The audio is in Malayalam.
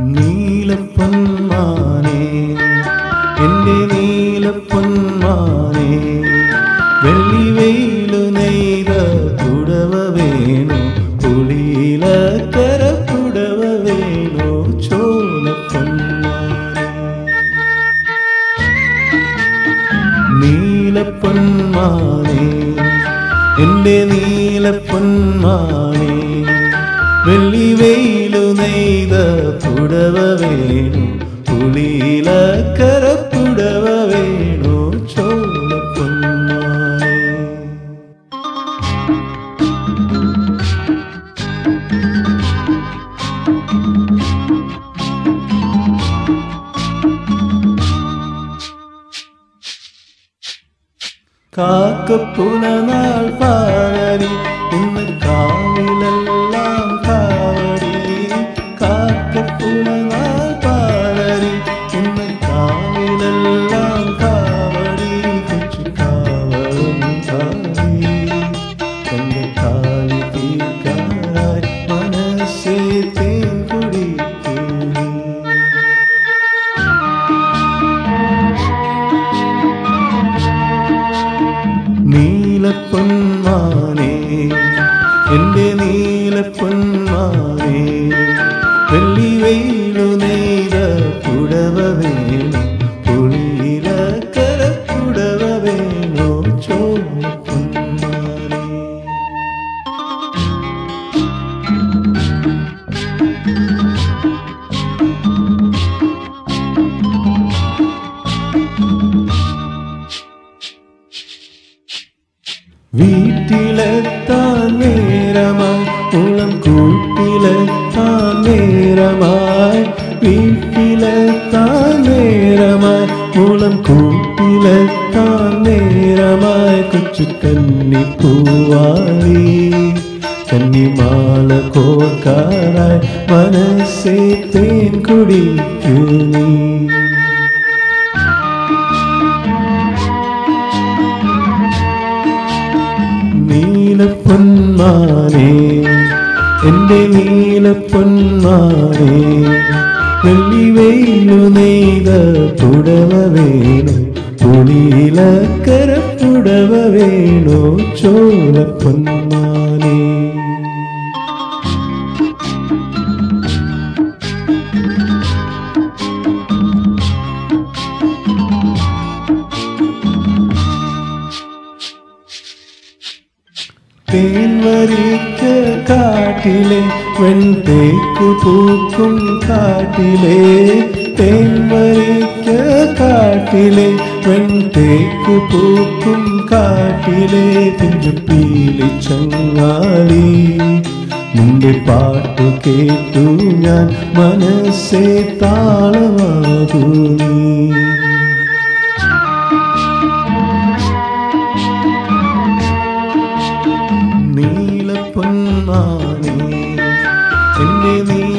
നീലപ്പൊന്മാനേ എന്റെ നീലപ്പൊന്മാനേ വെള്ളി വെയിലു നെയ്ത പുടവ വേണു പുളിയിലക്കര പുടവ വേണു ചോലപ്പൊന്മാനേ നീലപ്പൊന്മാനേ എന്റെ നീലപ്പൊന്മാനേ വെള്ളി വെയിലു നെയ്ത പുടവ വേണു പുളിയിലക്കര പുടവ വേണു ചോലപ്പൊന്മാനേ കാക്കപ്പുലനാൾ പാടി ഇന്ന് കാവിലെല്ലാം കാവടി കാക്കപ്പുലനാൾ പാടി ഇന്ന് കാവിലെല്ലാം കാവടി കൊച്ചു കാവളും കാവി എന്റെ കാലി തീക്കാറായി മനസ്സേ തേൻ കുടിക്കുന്നു നീലപ്പൊന്മാനേ എന്റെ നീലപ്പൊന്മാനേ വെള്ളി വെയിലു നെയ്ത പുടവ വേണു പുളിയിലക്കര പുടവ വേണു ചോപ്പൊന്മാനേ വീട്ടിലെത്താൻ നേരമായി ഉളം കൂട്ടിലെത്താൻ നേരമായി വീട്ടിലെത്താൻ നേരമായി ഉളം കൂട്ടിലെത്താൻ നേരമായി കൊച്ചു കന്നി പൂവാളി കന്നിമാല കോർക്കാറായി മനസ്സേ തേൻ കുടിക്കൂ നീ നീലപ്പൊന്മാനേ എന്റെ നീലപ്പൊന്മാനേ വെള്ളി വെയിലു നെയ്ത പുടവ വേണു പുളിയിലക്കര പുടവ വേണു ചോലപ്പൊന്മാനേ തേൻവരിക്ക കാട്ടിലെ വെൺതേക്കു പൂക്കും കാട്ടിലെ തേൻവരിക്ക കാട്ടിലെ വെൺതേക്കു പൂക്കും കാട്ടിലെ പിഞ്ചുപ്പീലി ചങ്ങാളി നിന്റെ പാട്ടു കേട്ടു ഞാൻ മനസ്സേ താളമാകൂ നീ നീലപ്പൊന്മാനേ എന്റെ നീ